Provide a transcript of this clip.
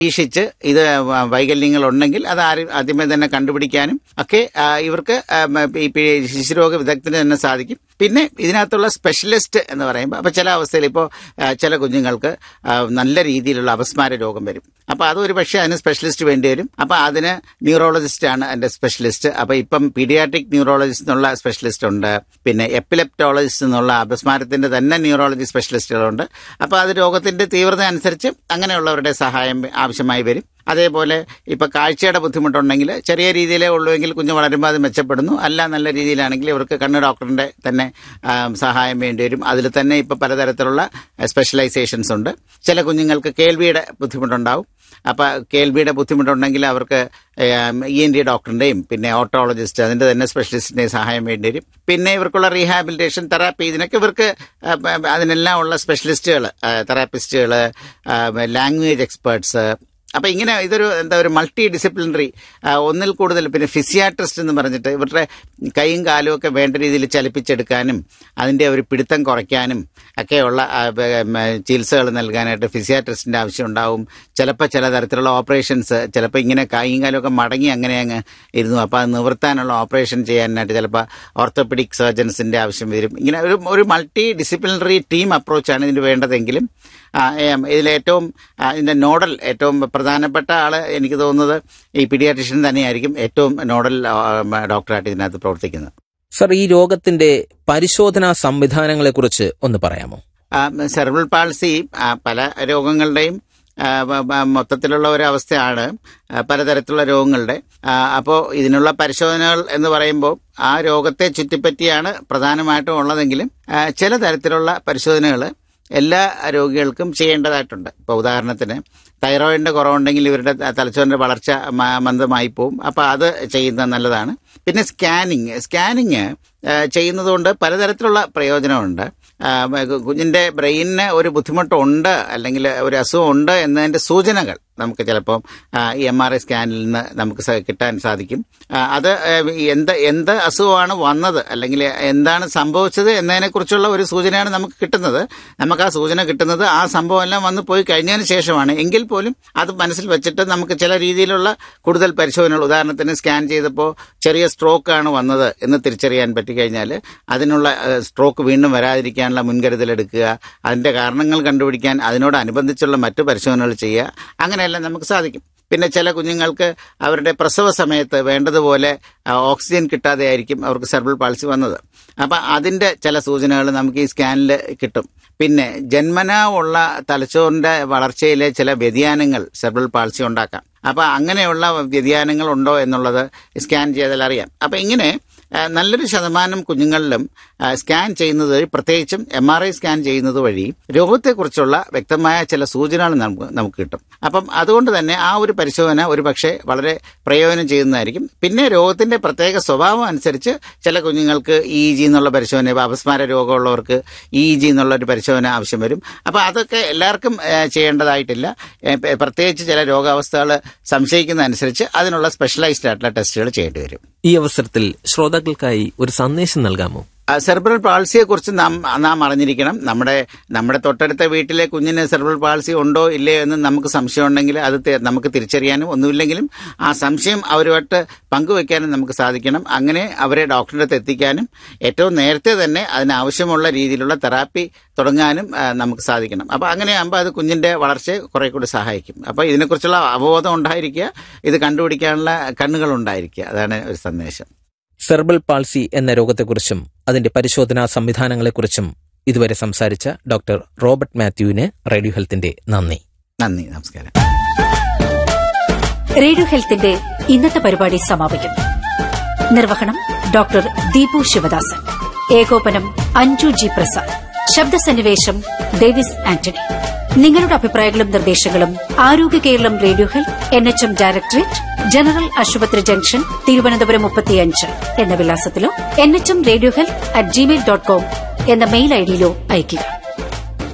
പരീക്ഷിച്ച് ഇത് വൈകല്യങ്ങൾ ഉണ്ടെങ്കിൽ അത് ആരും ആദ്യമേ തന്നെ കണ്ടുപിടിക്കാനും ഒക്കെ ആ, ഇവർക്ക് ആ, മ, ഈ പി- ശിശുരോഗ വിദഗ്ധന് തന്നെ സാധിക്കും പിന്നെ ഇതിനകത്തുള്ള സ്പെഷ്യലിസ്റ്റ് എന്ന് പറയുമ്പോൾ അപ്പോൾ ചില അവസ്ഥയിൽ ഇപ്പോൾ ചില കുഞ്ഞുങ്ങൾക്ക് ആ, നല്ല രീതിയിലുള്ള അപസ്മാര രോഗം വരും അപ്പോൾ അത് ഒരു പക്ഷേ അതിന് സ്പെഷ്യലിസ്റ്റ് വേണ്ടി വരും അപ്പോൾ അതിന് ന്യൂറോളജിസ്റ്റ് ആണ് അതിന്റെ സ്പെഷ്യലിസ്റ്റ് അപ്പോൾ ഇപ്പം പീഡിയാട്രിക് ന്യൂറോളജിസ്റ്റ് എന്നുള്ള സ്പെഷ്യലിസ്റ്റ് ഉണ്ട് പിന്നെ എപ്പിലെപ്റ്റോളജിസ്റ്റ് എന്നുള്ള അപസ്മാരത്തിന്റെ തന്നെ ന്യൂറോളജി സ്പെഷ്യലിസ്റ്റുകളുണ്ട് അപ്പോൾ അത് രോഗത്തിന്റെ തീവ്രത അനുസരിച്ച് അങ്ങനെയുള്ളവരുടെ സഹായം ആവശ്യമായി വരും അതേപോലെ ഇപ്പൊ കാഴ്ചയുടെ ബുദ്ധിമുട്ടുണ്ടെങ്കിൽ ചെറിയ രീതിയിലേ ഉള്ളുവെങ്കിൽ കുഞ്ഞ് വളരുമ്പോൾ അത് മെച്ചപ്പെടുന്നു അല്ല നല്ല രീതിയിലാണെങ്കിൽ ഇവർക്ക് കണ്ണ് ഡോക്ടറിന്റെ തന്നെ ആ, സഹായം വേണ്ടി വരും അതിൽ തന്നെ ഇപ്പൊ പലതരത്തിലുള്ള സ്പെഷ്യലൈസേഷൻസ് ഉണ്ട് ചില കുഞ്ഞുങ്ങൾക്ക് കേൾവിയുടെ ബുദ്ധിമുട്ടുണ്ടാവും അപ്പൊ കേൾവിയുടെ ബുദ്ധിമുട്ടുണ്ടെങ്കിൽ അവർക്ക് ഇ എൻ ഡി ഡോക്ടറിന്റെയും പിന്നെ ഓട്ടോളജിസ്റ്റ് അതിന്റെ തന്നെ സ്പെഷ്യലിസ്റ്റിന്റെയും സഹായം വേണ്ടി വരും പിന്നെ ഇവർക്കുള്ള റീഹാബിലിറ്റേഷൻ തെറാപ്പി ഇതിനൊക്കെ ഇവർക്ക് ആ, പ- അതിനെല്ലാം ഉള്ള സ്പെഷ്യലിസ്റ്റുകൾ തെറാപ്പിസ്റ്റുകൾ ലാംഗ്വേജ് എക്സ്പേർട്സ് അപ്പൊ ഇങ്ങനെ ഇതൊരു എന്താ ഒരു മൾട്ടി ഡിസിപ്ലിനറി ഒന്നിൽ കൂടുതൽ പിന്നെ ഫിസിയാട്രിസ്റ്റ് എന്ന് പറഞ്ഞിട്ട് ഇവരുടെ കൈയും കാലും ഒക്കെ വേണ്ട രീതിയിൽ ചലിപ്പിച്ചെടുക്കാനും അതിന്റെ ഒരു പിടുത്തം കുറയ്ക്കാനും ഒക്കെയുള്ള ആ, ബ- ഉം, ചികിത്സകൾ നൽകാനായിട്ട് ഫിസിയാട്രിസ്റ്റിന്റെ ആവശ്യം ഉണ്ടാവും ചിലപ്പോൾ ചില തരത്തിലുള്ള ഓപ്പറേഷൻസ് ചിലപ്പോൾ ഇങ്ങനെ കൈയും കാലും ഒക്കെ മടങ്ങി അങ്ങനെ അങ്ങ് ഇരുന്നു അപ്പോൾ അത് നിവർത്താനുള്ള ഓപ്പറേഷൻ ചെയ്യാനായിട്ട് ചിലപ്പോൾ ഓർത്തോപെഡിക് സർജൻസിന്റെ ആവശ്യം വരും ഇങ്ങനെ ഒരു ഒരു മൾട്ടി ഡിസിപ്ലിനറി ടീം അപ്രോച്ചാണ് ഇതിന് വേണ്ടതെങ്കിലും ആ, ഏം, ഇതിലേറ്റവും ആ, ഇതിന്റെ നോഡൽ ഏറ്റവും പ്രധാനപ്പെട്ട ആള് എനിക്ക് തോന്നുന്നത് ഈ പീഡിയാട്രിഷ്യൻ തന്നെയായിരിക്കും ഏറ്റവും നോഡൽ ആ, ഡോക്ടറായിട്ട് ഇതിനകത്ത് പ്രവർത്തിക്കുന്നത് സർ ഈ രോഗത്തിന്റെ പരിശോധനാ സംവിധാനങ്ങളെക്കുറിച്ച് ഒന്ന് പറയാമോ സെർബൽ പാൾസി ആ, പല രോഗങ്ങളുടെയും ആ, ബ- ബ- മൊത്തത്തിലുള്ള ഒരു അവസ്ഥയാണ് ആ, പലതരത്തിലുള്ള രോഗങ്ങളുടെ അപ്പോൾ ഇതിനുള്ള പരിശോധനകൾ എന്ന് പറയുമ്പോൾ ആ രോഗത്തെ ചുറ്റിപ്പറ്റിയാണ് പ്രധാനമായിട്ടും ഉള്ളതെങ്കിലും ആ, ചില തരത്തിലുള്ള പരിശോധനകൾ എല്ലാ രോഗികൾക്കും ചെയ്യേണ്ടതായിട്ടുണ്ട് ഇപ്പോൾ ഉദാഹരണത്തിന് തൈറോയിഡിന്റെ കുറവുണ്ടെങ്കിൽ ഇവരുടെ ത- തലച്ചോറിന്റെ വളർച്ച മ- മന്ദമായി പോവും അപ്പോൾ അത് ചെയ്യുന്നത് നല്ലതാണ് പിന്നെ സ്കാനിങ് സ്കാനിങ് ചെയ്യുന്നതുകൊണ്ട് പലതരത്തിലുള്ള പ്രയോജനമുണ്ട് ആ, കു- കുഞ്ഞിന്റെ ബ്രെയിനിന് ഒരു ബുദ്ധിമുട്ടുണ്ട് അല്ലെങ്കിൽ ഒരു അസുഖം ഉണ്ട് എന്നതിന്റെ സൂചനകൾ നമുക്ക് ചിലപ്പോൾ ഈ എം ആർ ഐ സ്കാനിൽ നിന്ന് നമുക്ക് സ- കിട്ടാൻ സാധിക്കും ആ, അത് ആ, എന്ത് എന്ത് അസുഖമാണ് വന്നത് അല്ലെങ്കിൽ എന്താണ് സംഭവിച്ചത് എന്നതിനെക്കുറിച്ചുള്ള ഒരു സൂചനയാണ് നമുക്ക് കിട്ടുന്നത് നമുക്ക് ആ സൂചന കിട്ടുന്നത് ആ സംഭവം എല്ലാം വന്ന് പോയി കഴിഞ്ഞതിന് ശേഷമാണ് എങ്കിൽ പോലും അത് മനസ്സിൽ വെച്ചിട്ട് നമുക്ക് ചില രീതിയിലുള്ള കൂടുതൽ പരിശോധനകൾ ഉദാഹരണത്തിന് സ്കാൻ ചെയ്തപ്പോൾ ചെറിയ സ്ട്രോക്ക് ആണ് വന്നത് എന്ന് തിരിച്ചറിയാൻ പറ്റിക്കഴിഞ്ഞാൽ അതിനുള്ള സ്ട്രോക്ക് വീണ്ടും വരാതിരിക്കാനുള്ള മുൻകരുതൽ എടുക്കുക അതിന്റെ കാരണങ്ങൾ കണ്ടുപിടിക്കാൻ അതിനോടനുബന്ധിച്ചുള്ള മറ്റു പരിശോധനകൾ ചെയ്യുക അങ്ങനെയെല്ലാം നമുക്ക് സാധിക്കും പിന്നെ ചില കുഞ്ഞുങ്ങൾക്ക് അവരുടെ പ്രസവ സമയത്ത് വേണ്ടതുപോലെ ആ, ഓക്സിജൻ കിട്ടാതെ ആയിരിക്കും അവർക്ക് സെർബൽ പാൾസി വന്നത് അപ്പം അതിന്റെ ചില സൂചനകൾ നമുക്ക് ഈ സ്കാനിൽ കിട്ടും പിന്നെ ജന്മനാ ഉള്ള തലച്ചോറിന്റെ വളർച്ചയിലെ ചില വ്യതിയാനങ്ങൾ സെർബൽ പാൾസി ഉണ്ടാക്കാം അപ്പം അങ്ങനെയുള്ള വ്യതിയാനങ്ങൾ ഉണ്ടോ എന്നുള്ളത് സ്കാൻ ചെയ്താൽ അറിയാം അപ്പം ഇങ്ങനെ ആ, നല്ലൊരു ശതമാനം കുഞ്ഞുങ്ങളിലും ആ, സ്കാൻ ചെയ്യുന്നത് വഴി പ്രത്യേകിച്ചും എം ആർ ഐ സ്കാൻ ചെയ്യുന്നത് വഴി രോഗത്തെക്കുറിച്ചുള്ള വ്യക്തമായ ചില സൂചനകൾ നമുക്ക് നമുക്ക് കിട്ടും അപ്പം അതുകൊണ്ട് തന്നെ ആ ഒരു പരിശോധന ഒരു പക്ഷേ വളരെ പ്രയോജനം ചെയ്യുന്നതായിരിക്കും പിന്നെ രോഗത്തിന്റെ പ്രത്യേക സ്വഭാവം അനുസരിച്ച് ചില കുഞ്ഞുങ്ങൾക്ക് ഇ ജി എന്നുള്ള പരിശോധന ഇപ്പൊ അപസ്മാര രോഗമുള്ളവർക്ക് ഇ ജി എന്നുള്ള ഒരു പരിശോധന ആവശ്യം വരും അപ്പോൾ അതൊക്കെ എല്ലാവർക്കും ഏ, ചെയ്യേണ്ടതായിട്ടില്ല ഏ, പ- പ്രത്യേകിച്ച് ചില രോഗാവസ്ഥകൾ സംശയിക്കുന്നതനുസരിച്ച് അതിനുള്ള സ്പെഷ്യലൈസ്ഡ് ആയിട്ടുള്ള ടെസ്റ്റുകൾ ചെയ്യേണ്ടി വരും ഈ അവസരത്തിൽ ശ്രോതാക്കൾക്കായി ഒരു സന്ദേശം നൽകാമോ സെർബ്രൽ പാൾസിയെ കുറിച്ച് നാം നാം അറിഞ്ഞിരിക്കണം നമ്മുടെ നമ്മുടെ തൊട്ടടുത്ത വീട്ടിലെ കുഞ്ഞിന് സെർബ്രൽ പാൾസി ഉണ്ടോ ഇല്ലയോ എന്ന് നമുക്ക് സംശയം ഉണ്ടെങ്കിൽ അത് തി- നമുക്ക് തിരിച്ചറിയാനും ഒന്നുമില്ലെങ്കിലും ആ സംശയം അവരുമായിട്ട് പങ്കുവെക്കാനും നമുക്ക് സാധിക്കണം അങ്ങനെ അവരെ ഡോക്ടറുടെ അടുത്ത് എത്തിക്കാനും ഏറ്റവും നേരത്തെ തന്നെ അതിനാവശ്യമുള്ള രീതിയിലുള്ള തെറാപ്പി തുടങ്ങാനും ആ, നമുക്ക് സാധിക്കണം അപ്പോൾ അങ്ങനെയാകുമ്പോൾ അത് കുഞ്ഞിന്റെ വളർച്ചയെ കുറെ കൂടി സഹായിക്കും അപ്പോൾ ഇതിനെക്കുറിച്ചുള്ള അവബോധം ഉണ്ടായിരിക്കുക ഇത് കണ്ടുപിടിക്കാനുള്ള കണ്ണുകൾ ഉണ്ടായിരിക്കുക അതാണ് ഒരു സന്ദേശം സെർബൽ പാൾസി എന്ന രോഗത്തെക്കുറിച്ചും അതിന്റെ പരിശോധനാ സംവിധാനങ്ങളെക്കുറിച്ചും ഇതുവരെ സംസാരിച്ച ഡോക്ടർ റോബർട്ട് മാത്യുവിന് റേഡിയോ ഹെൽത്തിന്റെ നന്ദി നന്ദി നമസ്കാരം റേഡിയോ ഹെൽത്തിന്റെ ഇന്നത്തെ പരിപാടി സമാപിക്കുന്നു നിർവഹണം ഡോക്ടർ ദീപു ശിവദാസൻ ഏകോപനം അഞ്ജു ജി പ്രസാദ് ശബ്ദസന്നിവേശം ഡേവിസ് ആന്റണി നിങ്ങളുടെ അഭിപ്രായങ്ങളും നിർദ്ദേശങ്ങളും ആരോഗ്യ Keralam radio health N H M directorate general ആശുപത്രി ജംഗ്ഷൻ തിരുവനന്തപുരം മുപ്പത്തിയഞ്ച് എന്ന വിലാസത്തിലോ N H M radio health at Gmail dot com എന്ന മെയിൽ ഐഡിയിലോ അയയ്ക്കുക